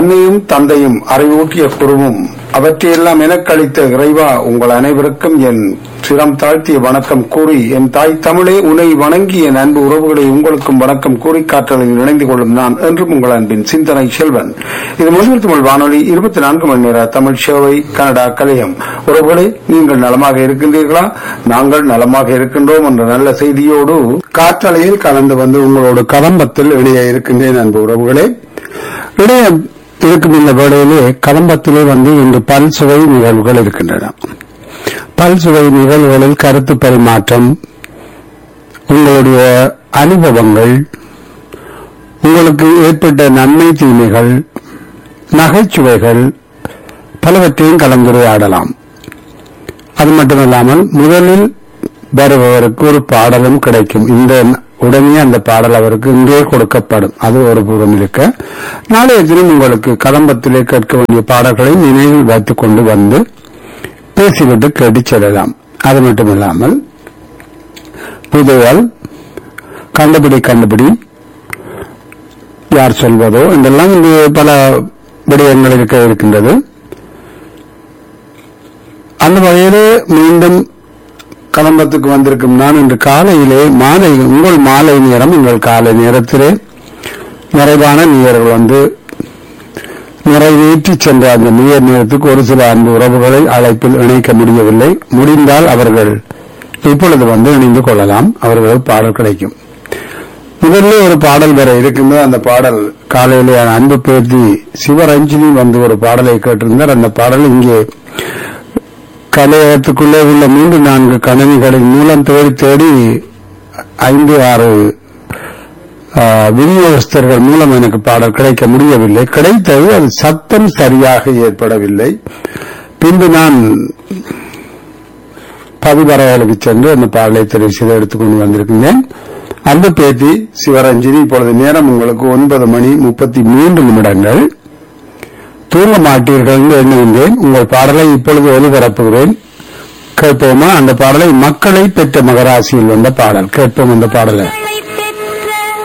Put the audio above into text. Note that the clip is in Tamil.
அன்னையும் தந்தையும் அறிவூட்டிய குருவும் அவற்றையெல்லாம் எனக்களித்த இறைவா உங்கள் அனைவருக்கும் என் சிரம் தாழ்த்திய வணக்கம் கூறி என் தாய் தமிழே உன்னை வணங்கி என் அன்பு உறவுகளை உங்களுக்கும் வணக்கம் கூறி காற்றலில் இணைந்து கொள்ளும் நான் என்றும் உங்கள் அன்பின் சிந்தனை செல்வன் இது முதல் தமிழ் வானொலி இருபத்தி நான்கு மணி நேர தமிழ் சேவை கனடா கலையம் உறவுகளே நீங்கள் நலமாக இருக்கின்றீர்களா நாங்கள் நலமாக இருக்கின்றோம் என்ற நல்ல செய்தியோடு காற்றலையில் கலந்து வந்து உங்களோட கதம்பத்தில் இணைய இருக்கின்றேன் அன்பு உறவுகளே இடையே இருக்கும் இந்த வேளையிலே கதம்பத்திலே வந்து இன்று பல்சுவை நிகழ்வுகள் இருக்கின்றன பல்சுவை நிகழ்வுகளில் கருத்து பரிமாற்றம் உங்களுடைய அனுபவங்கள் உங்களுக்கு ஏற்பட்ட நன்மை தீமைகள் நகைச்சுவைகள் பலவற்றையும் கலந்துரையாடலாம் அது மட்டுமல்லாமல் முதலில் வருபவருக்கு ஒரு பாடலும் கிடைக்கும் இந்த உடனே அந்த பாடல் அவருக்கு இன்றே கொடுக்கப்படும் அது ஒரு புறம் இருக்க நாளைய தினம் உங்களுக்கு கதம்பத்திலே கேட்க வேண்டிய பாடல்களை நினைவில் வைத்துக் கொண்டு வந்து பேசிவிட்டு கேட்டுச் செல்லலாம் அது மட்டுமில்லாமல் புதையல் கண்டுபிடி கண்டுபிடி யார் சொல்வதோ இதெல்லாம் இங்கு பல விடயங்கள் இருக்க இருக்கின்றது அந்த வகையிலே மீண்டும் கலம்பத்துக்கு வந்திருக்கும் நான் இன்று காலையிலே மாலை உங்கள் மாலை நேரம் உங்கள் காலை நேரத்திலே நிறைவான நீயர்கள் வந்து நிறைவேற்றி சென்ற அந்த நீர் நேரத்துக்கு ஒரு சில அன்பு உறவுகளை அழைப்பில் இணைக்க முடியவில்லை முடிந்தால் அவர்கள் இப்பொழுது வந்து இணைந்து கொள்ளலாம் அவர்கள் பாடல் கிடைக்கும் முதல்ல ஒரு பாடல் வர இருக்கின்ற அந்த பாடல் காலையிலே அன்பு பேர்த்தி சிவரஞ்சினி வந்து ஒரு பாடலை கேட்டிருந்தார் அந்த பாடல் இங்கே கலையகத்துக்குள்ளே உள்ள மூன்று நான்கு கணினிகளின் மூலம் தேடி தேடி ஐந்து ஆறு ஆ, விநியோகஸ்தர்கள் மூலம் எனக்கு பாடல் கிடைக்க முடியவில்லை கிடைத்தது அது சத்தம் சரியாக ஏற்படவில்லை பின்பு நான் பதிவரைகளுக்கு சென்று அந்த பாடலை தெரிவு செய்து எடுத்துக்கொண்டு வந்திருக்கின்றேன் அந்த பேட்டி சிவரஞ்சினி இப்பொழுது நேரம் உங்களுக்கு ஒன்பது மணி முப்பத்தி மூன்று நிமிடங்கள் தூங்க மாட்டீர்கள் என்று எண்ணுகின்றேன் உங்கள் பாடலை இப்பொழுது ஒலிபரப்புகிறேன் கேட்போமா அந்த பாடலை மக்களை பெற்ற மகராசியில் வந்த பாடல் கேட்போம் அந்த பாடலை